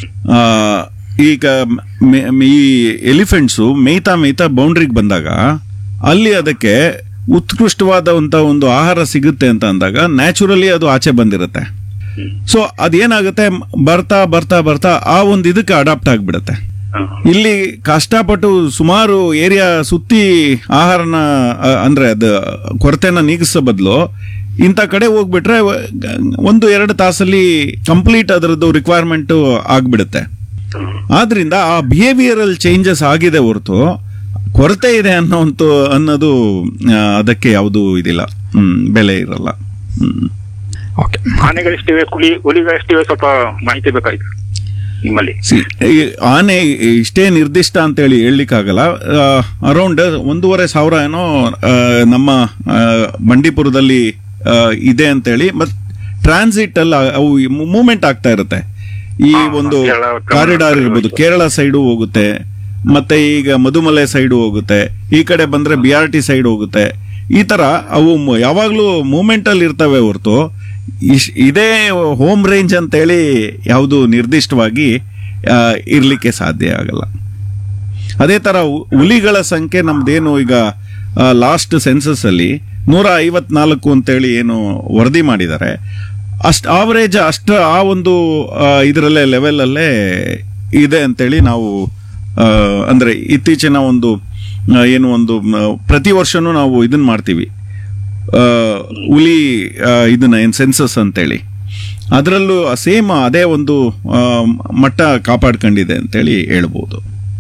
ಆ, ಈಗ ಮೆ- ಮೆ- ಈ ಎಲಿಫೆಂಟ್ಸು ಮೇಯ್ತಾ ಮೇಯ್ತಾ ಬೌಂಡ್ರಿಗೆ ಬಂದಾಗ ಅಲ್ಲಿ ಅದಕ್ಕೆ ಉತ್ಕೃಷ್ಟವಾದಂಥ ಒಂದು ಆಹಾರ ಸಿಗುತ್ತೆ ಅಂತ ಅಂದಾಗ ನ್ಯಾಚುರಲಿ ಅದು ಆಚೆ ಬಂದಿರುತ್ತೆ ಸೊ ಅದೇನಾಗುತ್ತೆ ಬರ್ತಾ ಬರ್ತಾ ಬರ್ತಾ ಆ ಒಂದು ಇದಕ್ಕೆ ಅಡಾಪ್ಟ್ ಆಗಿಬಿಡುತ್ತೆ ಇಲ್ಲಿ ಕಷ್ಟಪಟ್ಟು ಸುಮಾರು ಏರಿಯಾ ಸುತ್ತಿ ಆಹಾರನ ಅ, ಅಂದ್ರೆ ಅದು ಕೊರತೆನ ನೀಗಿಸೋ ಬದಲು ಇಂಥ ಕಡೆ ಹೋಗ್ಬಿಟ್ರೆ ಗ- ಒಂದು ಎರಡು ತಾಸಲ್ಲಿ ಕಂಪ್ಲೀಟ್ ಅದರದ್ದು ರಿಕ್ವೈರ್ಮೆಂಟ್ ಆಗ್ಬಿಡುತ್ತೆ ಆದ್ರಿಂದ ಆ ಬಿಹೇವಿಯರಲ್ ಚೇಂಜಸ್ ಆಗಿದೆ ಹೊರತು ಕೊರತೆ ಇದೆ ಅನ್ನೋಂತ ಅನ್ನೋದು ಆ, ಅದಕ್ಕೆ ಯಾವುದು ಇದಿಲ್ಲ ಹ್ಮ್ ಬೆಲೆ ಇರಲ್ಲ ಹ್ಮ್ ಓಕೆ ಆನೆಗಳೆಷ್ಟಿವೆ ಕುಲಿ ಹುಲಿಗಳೆಷ್ಟಿವೆ ಸ್ವಲ್ಪ ಮಾಹಿತಿ ಬೇಕಾಯ್ತು ನಿಮ್ಮಲ್ಲಿ ಸಿ ಈ ಆನೆ ಇಷ್ಟೇ ನಿರ್ದಿಷ್ಟ ಅಂತೇಳಿ ಹೇಳಲಿಕ್ಕಾಗಲ್ಲ ಅರೌಂಡ್ ಒಂದೂವರೆ ಸಾವಿರ ಏನೋ ಆ, ನಮ್ಮ ಆ, ಬಂಡೀಪುರದಲ್ಲಿ ಆ, ಇದೆ ಅಂತೇಳಿ ಮತ್ ಟ್ರಾನ್ಸಿಟ್ ಅಲ್ಲಿ ಅವು ಮೂವ್ಮೆಂಟ್ ಆಗ್ತಾ ಇರುತ್ತೆ ಈ ಹಾ, ಒಂದು ಕೇರಳ, ಕಾರಿಡಾರ್ ಇರ್ಬೋದು ಕೇರಳ ಸೈಡು ಹೋಗುತ್ತೆ ಮತ್ತೆ ಈಗ ಮಧುಮಲೆ ಸೈಡು ಹೋಗುತ್ತೆ ಈ ಕಡೆ ಬಂದ್ರೆ ಬಿ ಆರ್ ಟಿ ಸೈಡ್ ಹೋಗುತ್ತೆ ಈ ತರ ಅವು ಮ- ಯಾವಾಗ್ಲೂ ಮೂವ್ಮೆಂಟ್ ಅಲ್ಲಿ ಇರ್ತವೆ ಹೊರತು ಇಶ್- ಇದೇ ಹೋಮ್ ರೇಂಜ್ ಅಂತೇಳಿ ಯಾವುದು ನಿರ್ದಿಷ್ಟವಾಗಿ ಆ, ಇರ್ಲಿಕ್ಕೆ ಸಾಧ್ಯ ಆಗಲ್ಲ ಅದೇ ತರ ಹು- ಹುಲಿಗಳ ಸಂಖ್ಯೆ ನಮ್ದೇನು ಈಗ ಲಾಸ್ಟ್ ಸೆನ್ಸಸ್ ಅಲ್ಲಿ ನೂರ ಐವತ್ನಾಲ್ಕು ಅಂತೇಳಿ ಏನು ವರದಿ ಮಾಡಿದ್ದಾರೆ ಅಷ್ಟು ಆವರೇಜ್ ಅಷ್ಟ ಆ ಒಂದು ಆ, ಇದರಲ್ಲೇ ಲೆವೆಲಲ್ಲೇ ಇದೆ ಅಂತೇಳಿ ನಾವು ಆ, ಅಂದ್ರೆ ಇತ್ತೀಚಿನ ಒಂದು ಆ, ಏನು ಒಂದು ಮ, ಪ್ರತಿ ವರ್ಷನೂ ನಾವು ಇದನ್ನ ಮಾಡ್ತೀವಿ ಆ, ಹುಲಿ ಆ, ಇದನ್ನ ಏನು ಸೆನ್ಸಸ್ ಅಂತೇಳಿ ಅದರಲ್ಲೂ ಸೇಮ್ ಅದೇ ಒಂದು ಆ, ಮಟ್ಟ ಕಾಪಾಡ್ಕೊಂಡಿದೆ ಅಂತೇಳಿ ಹೇಳ್ಬೋದು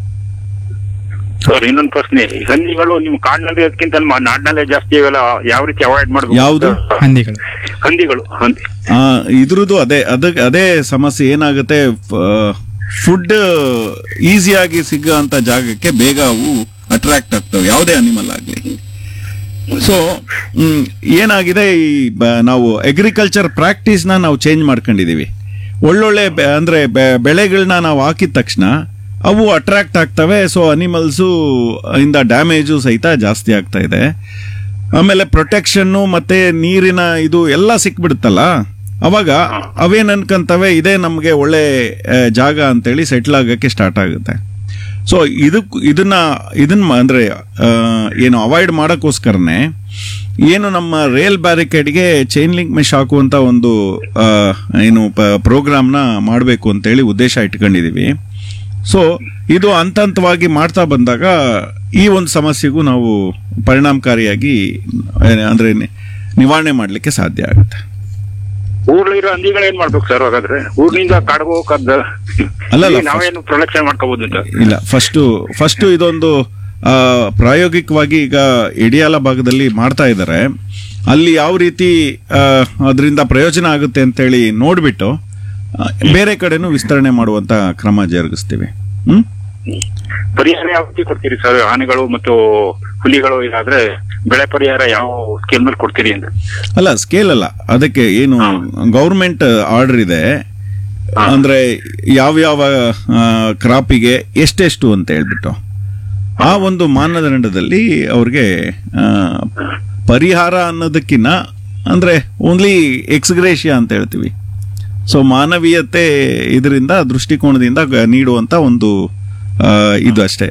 ಸರ್ ಇನ್ನೊಂದು ಪ್ರಶ್ನೆ ಈ ಹಂದಿಗಳು ನಿಮ್ ಕಾಡಿನಲ್ಲಿ ಅದಕ್ಕಿಂತ ನಮ್ಮ ನಾಡಿನಲ್ಲೇ ಜಾಸ್ತಿ ಇವೆಲ್ಲ ಯಾವ ರೀತಿ ಅವಾಯ್ಡ್ ಮಾಡಬೇಕು ಯಾವ್ದು? ಹಂದಿಗಳು ಹಂದಿಗಳು ಹಂದಿ ಆ, ಇದ್ರದ್ದು ಅದೇ ಅದ ಅದೇ ಸಮಸ್ಯೆ ಏನಾಗುತ್ತೆ ಫುಡ್ ಈಸಿಯಾಗಿ ಸಿಗೋಂಥ ಜಾಗಕ್ಕೆ ಬೇಗ ಅವು ಅಟ್ರಾಕ್ಟ್ ಆಗ್ತವೆ ಯಾವುದೇ ಅನಿಮಲ್ ಆಗಲಿ ಸೊ ಏನಾಗಿದೆ ಈ ಬ- ನಾವು ಅಗ್ರಿಕಲ್ಚರ್ ಪ್ರಾಕ್ಟೀಸ್ನ ನಾವು ಚೇಂಜ್ ಮಾಡ್ಕೊಂಡಿದೀವಿ ಒಳ್ಳೊಳ್ಳೆ ಬೆ- ಅಂದ್ರೆ ಬೆ- ಬೆಳೆಗಳನ್ನ ನಾವು ಹಾಕಿದ ತಕ್ಷಣ ಅವು ಅಟ್ರಾಕ್ಟ್ ಆಗ್ತವೆ ಸೊ ಅನಿಮಲ್ಸು ಇಂದ ಡ್ಯಾಮೇಜು ಸಹಿತ ಜಾಸ್ತಿ ಆಗ್ತಾ ಇದೆ ಆಮೇಲೆ ಪ್ರೊಟೆಕ್ಷನ್ನು ಮತ್ತೆ ನೀರಿನ ಇದು ಎಲ್ಲ ಸಿಕ್ಬಿಡುತ್ತಲ್ಲ ಅವಾಗ ಅವೇನ್ ಅನ್ಕಂತವೆ ಇದೇ ನಮಗೆ ಒಳ್ಳೆ ಆ, ಜಾಗ ಅಂತೇಳಿ ಸೆಟ್ಲ್ ಆಗಕ್ಕೆ ಸ್ಟಾರ್ಟ್ ಆಗುತ್ತೆ ಸೊ ಇದಕ್ಕೆ ಇದನ್ನ ಇದನ್ನ ಮ- ಅಂದ್ರೆ ಆ, ಏನು ಅವಾಯ್ಡ್ ಮಾಡೋಕ್ಕೋಸ್ಕರನೇ ಏನು ನಮ್ಮ ರೇಲ್ ಬ್ಯಾರಿಕೇಡ್ಗೆ ಚೈನ್ ಲಿಂಕ್ ಮೆಶ್ ಹಾಕುವಂತ ಒಂದು ಆ, ಏನು ಪ್ರೋಗ್ರಾಮ್ನ ಮಾಡಬೇಕು ಅಂತೇಳಿ ಉದ್ದೇಶ ಇಟ್ಕೊಂಡಿದೀವಿ ಸೊ ಇದು ಹಂತ ಹಂತವಾಗಿ ಮಾಡ್ತಾ ಬಂದಾಗ ಈ ಒಂದು ಸಮಸ್ಯೆಗೂ ನಾವು ಪರಿಣಾಮಕಾರಿಯಾಗಿ ಆ, ಅಂದ್ರೆ ನಿ- ನಿವಾರಣೆ ಮಾಡಲಿಕ್ಕೆ ಸಾಧ್ಯ ಆಗುತ್ತೆ ಊರ್ಲಿರೋ ಹಂದಿಗಳು ಏನ್ ಮಾಡ್ಬೇಕು ಸರ್ ಹಾಗಾದ್ರೆ ಊರ್ನಿಂದ ಕಾಡ್ಗೆ ಹೋಗಕ್ಕದ್ದ ಅಲ್ಲಲ್ಲ, ನಾವೇನು ಪ್ರೊಡಕ್ಷನ್ ಮಾಡ್ಕೋಬಹುದು ಅಂತ ಇಲ್ಲ ಫಸ್ಟು ಫಸ್ಟು ಇದೊಂದು ಆ, ಪ್ರಾಯೋಗಿಕವಾಗಿ ಈಗ ಇಡಿಯಾಲ ಭಾಗದಲ್ಲಿ ಮಾಡ್ತಾ ಇದ್ದಾರೆ ಅಲ್ಲಿ ಯಾವ ರೀತಿ ಅದರಿಂದ ಪ್ರಯೋಜನ ಆಗುತ್ತೆ ಅಂತೇಳಿ ನೋಡ್ಬಿಟ್ಟು ಆ, ಬೇರೆ ಕಡೆನೂ ವಿಸ್ತರಣೆ ಮಾಡುವಂತ ಕ್ರಮ ಜರುಗಿಸ್ತೀವಿ ಹ್ಮ್ ಪರಿಹಾರ ಯಾವ ರೀತಿ ಕೊಡ್ತೀರಿ ಸರ್ ಆನೆಗಳು ಮತ್ತು ಹುಲಿಗಳು ಇದಾದ್ರೆ ಬೆಳೆ ಪರಿಹಾರ ಯಾವ ಸ್ಕೀಮ್ ಮೇಲೆ ಕೊಡ್ತೀರಿ ಅಂತ ಅಲ್ಲ ಸ್ಕೇಲ್ ಅಲ್ಲ ಅದಕ್ಕೆ ಏನು ಗೌರ್ಮೆಂಟ್ ಆರ್ಡರ್ ಇದೆ ಅಂದ್ರೆ ಯಾವ್ಯಾವ ಕ್ರಾಪಿಗೆ ಎಷ್ಟೆಷ್ಟು ಅಂತ ಹೇಳ್ಬಿಟ್ಟು ಆ ಒಂದು ಮಾನದಂಡದಲ್ಲಿ ಅವ್ರಿಗೆ ಆ, ಪರಿಹಾರ ಅನ್ನೋದಕ್ಕಿನ್ನ ಅಂದ್ರೆ ಓನ್ಲಿ ಎಕ್ಸ್ಗ್ರೇಷಿಯಾ ಅಂತ ಹೇಳ್ತೀವಿ ಸೊ ಮಾನವೀಯತೆ ಇದರಿಂದ ದೃಷ್ಟಿಕೋನದಿಂದ ಗ- ನೀಡುವಂತ ಒಂದು ಆ, ಇದು ಅಷ್ಟೇ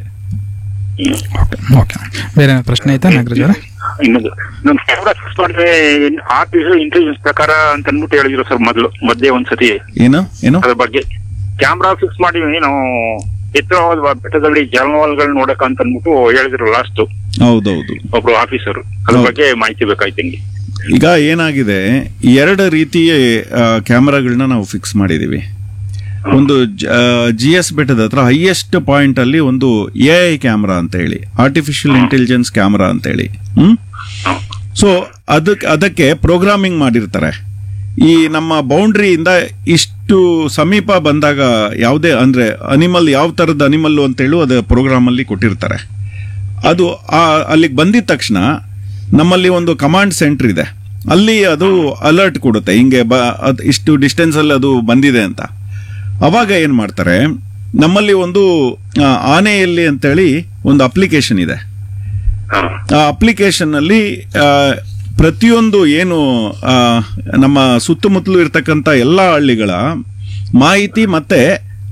ಓಕೆ ಬೇರೆ ಏನಾದ್ರು ಪ್ರಶ್ನೆ ಐತಾ ನಾಗರಾಜ್ ಅವರೇ ಇನ್ನೊಂದು ನಮ್ ಕ್ಯಾಮ್ರಾ ಫಿಕ್ಸ್ ಮಾಡಿದ್ರೆ ಆರ್ಟಿಫಿಷಿಯಲ್ ಇಂಟೆಲಿಜೆನ್ಸ್ ಪ್ರಕಾರ ಅಂತ ಅಂದ್ಬಿಟ್ಟು ಹೇಳಿದ್ರು ಸರ್ ಮೊದಲು ಮಧ್ಯೆ ಒಂದ್ಸತಿ ಏನು ಏನು ಅದ್ರ ಬಗ್ಗೆ ಕ್ಯಾಮ್ರಾ ಫಿಕ್ಸ್ ಮಾಡಿ ನಾವು ಎತ್ತರವಾದ ಬೆಟ್ಟದಲ್ಲಿ ಜಾನುವಾರುಗಳು ನೋಡಕ್ ಅಂತ ಅಂದ್ಬಿಟ್ಟು ಹೇಳಿದ್ರು ಲಾಸ್ಟ್ ಹೌದೌದು ಒಬ್ರು ಆಫೀಸರ್ ಅದ್ರ ಹೌದು. ಬಗ್ಗೆ ಮಾಹಿತಿ ಬೇಕಾಯ್ತು ನಿಮ್ಗೆ ಈಗ ಏನಾಗಿದೆ ಎರಡು ರೀತಿಯ ಕ್ಯಾಮರಾಗಳನ್ನ ನಾವು ಫಿಕ್ಸ್ ಮಾಡಿದೀವಿ ಒಂದು ಜಿ ಎಸ್ ಬೆಟ್ಟದ ಹತ್ರ ಹೈಯೆಸ್ಟ್ ಪಾಯಿಂಟ್ ಅಲ್ಲಿ ಒಂದು ಎ ಐ ಕ್ಯಾಮ್ರಾ ಅಂತ ಹೇಳಿ ಆರ್ಟಿಫಿಷಿಯಲ್ ಇಂಟೆಲಿಜೆನ್ಸ್ ಕ್ಯಾಮ್ರಾ ಅಂತ ಹೇಳಿ ಹ್ಮ್ ಸೊ ಅದಕ್ಕೆ ಅದಕ್ಕೆ ಪ್ರೋಗ್ರಾಮಿಂಗ್ ಮಾಡಿರ್ತಾರೆ ಈ ನಮ್ಮ ಬೌಂಡ್ರಿಯಿಂದ ಇಷ್ಟು ಸಮೀಪ ಬಂದಾಗ ಯಾವುದೇ ಅಂದ್ರೆ ಅನಿಮಲ್ ಯಾವ ತರದ ಅನಿಮಲ್ಲು ಅಂತೇಳಿ ಅದು ಪ್ರೋಗ್ರಾಮ್ ಅಲ್ಲಿ ಕೊಟ್ಟಿರ್ತಾರೆ ಅದು ಆ ಅಲ್ಲಿಗೆ ಬಂದಿದ ತಕ್ಷಣ ನಮ್ಮಲ್ಲಿ ಒಂದು ಕಮಾಂಡ್ ಸೆಂಟರ್ ಇದೆ ಅಲ್ಲಿ ಅದು ಅಲರ್ಟ್ ಕೊಡುತ್ತೆ ಹಿಂಗೆ ಬ ಅದ್ ಇಷ್ಟು ಡಿಸ್ಟೆನ್ಸ್ ಅಲ್ಲಿ ಅದು ಬಂದಿದೆ ಅಂತ ಅವಾಗ ಏನ್ ಮಾಡ್ತಾರೆ ನಮ್ಮಲ್ಲಿ ಒಂದು ಆ, ಆನೆಯಲ್ಲಿ ಅಂತೇಳಿ ಒಂದು ಅಪ್ಲಿಕೇಶನ್ ಇದೆ ಆ ಅಪ್ಲಿಕೇಶನ್ ಅಲ್ಲಿ ಆ, ಪ್ರತಿಯೊಂದು ಏನು ಆ, ನಮ್ಮ ಸುತ್ತಮುತ್ತಲು ಇರ್ತಕ್ಕಂಥ ಎಲ್ಲ ಹಳ್ಳಿಗಳ ಮಾಹಿತಿ ಮತ್ತೆ